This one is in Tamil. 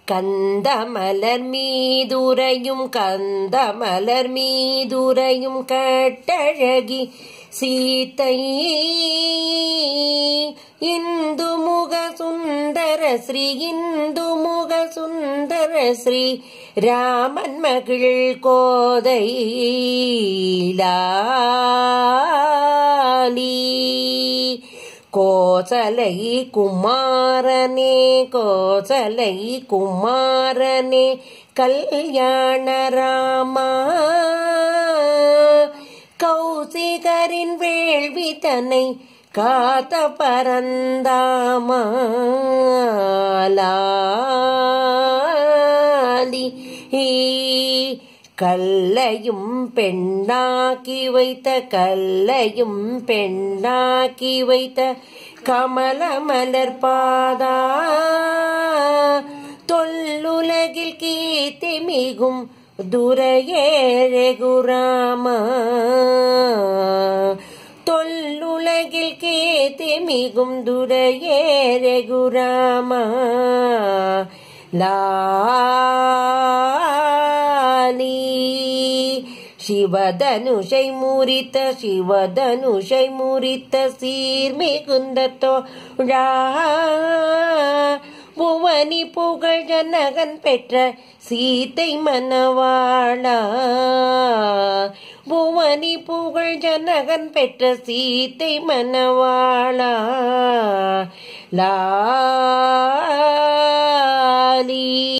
கந்தமலர் மீதுரையும் கந்தமலர் மீதுரையும் கட்டழகி சீத்தை இந்து முக சுந்தர ஸ்ரீ இந்து முக சுந்தர ஸ்ரீ ராமன் மகிழ் கோதை லாலி கோசலை குமாரனே கோசலை குமாரனே கல்யாண ராமா கௌசிகரின் வேள்வி தன்னை காத்த பரந்தாமலாலி கல்லையும் பெண்ணாக்கி வைத்த கல்லையும் பெண்ணாக்கி வைத்த கமல மலர் பாதா தொல்லுலகில் கீர்த்தி மிகும் துரையேழகுராமா தொல்லுலகில் கேத்தி மிகும் துரையேரகுராமா லாலி சிவதனுஷை முறித்த சிவதனுஷை முறித்த சீர் மிகுந்த தோழா புவனி புகழ் ஜனகன் பெற்ற சீத்தை மனவாளா புவனி புகழ் ஜனகன் பெற்ற சீத்தை மனவாளா லாலி